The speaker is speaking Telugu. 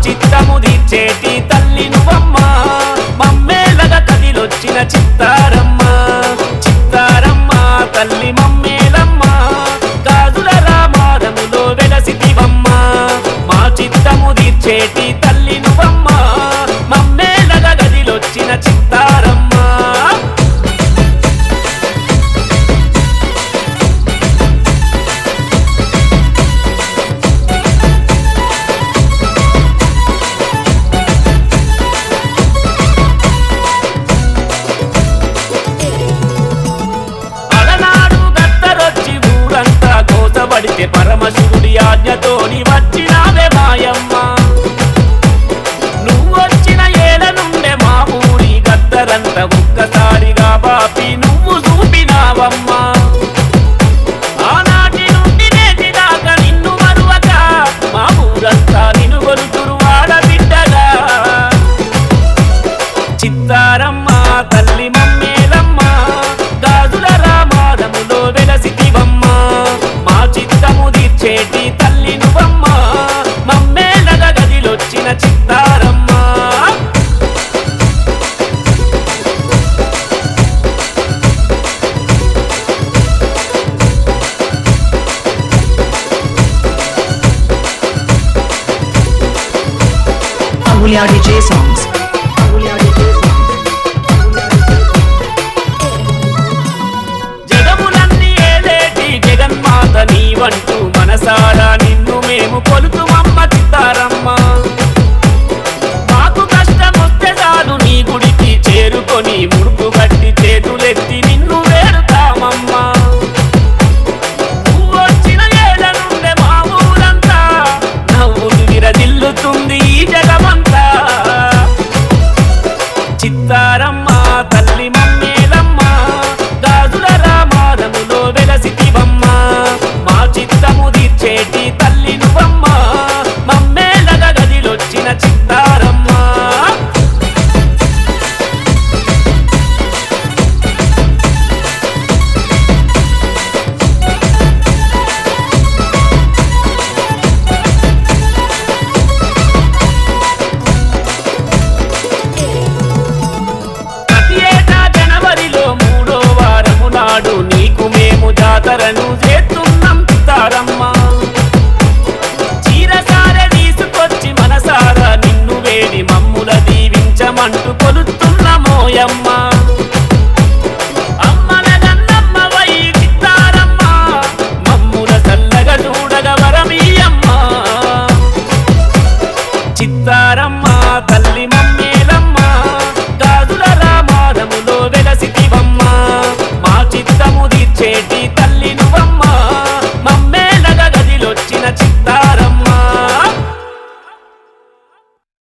చిత్తము తీర్చేటి తల్లి నువ్వమ్మ మమ్మేలగా కదిలొచ్చిన చిత్తారమ్మ చిత్తారమ్మ తల్లి మమ్మేలమ్మ గాజుల రామారములో వెలసితివమ్మ మా చిత్తము తీర్చేటి తల్లి నువ్వమ్మ మమ్మేలగా గదిలొచ్చిన చిత్తారమ్మ అలనాడు గత్తరొచ్చి ఊరంతా కోసబడితే పరమశివుడి ఆజ్ఞతోని వచ్చినావే మాయమ్మ నువ్వొచ్చిన ఏల నుండే మా ఊరి గత్తరంత ఒక్కసారిగా బాపి నువ్వు చూపినావమ్మా ఆనాటి నుండి నేటి దాకా నిన్ను మరువక మా ఊరంతా నిన్ను గొలుతురు ఆడబిడ్డగా చిత్తారమ్మ తల్లి మమ్మేలమ్మ గాజుల రామారములో వెలసితివమ్మ మా చిత్తము తీర్చేటి తల్లి నువ్వమ్మ మమ్మేలగ గదిలొచ్చిన చిత్తారమ్మ Amulya DJ songs. జగములన్నీ ఏలేటి జగన్మాత నీవంటూ మనసారా నిన్ను మేము కొలుతుమమ్మ చిత్తారమ్మ మాకు కష్టమొస్తే చాలు నీ గుడికి చేరుకొని ముడుపు గట్టి చేతులెత్తి నిన్ను వేడుతామమ్మా నువ్వొచ్చిన ఏళ్ళ నుండే మా ఊరంతా నవ్వులు విరజిల్లుతుంది ఈ జగమంతా చిత్తారమ్మ తల్లి మమ్మేలమ్మ గాజుల రామారములో వెలసితివమ్మ మా చిత్తము తీర్చేటి తల్లి నువ్వమ్మ మమ్మేలగ గదిలొచ్చిన చిత్తారమ్మ ప్రతి ఏటా జనవరిలో మూడో వారము నాడు నీకు మేము జాతరను చేస్తున్నాం చిత్తారమ్మ చీరసారె తీసుకొచ్చి మనసారా నిన్ను వేడి మమ్ముల దీవించమంటూ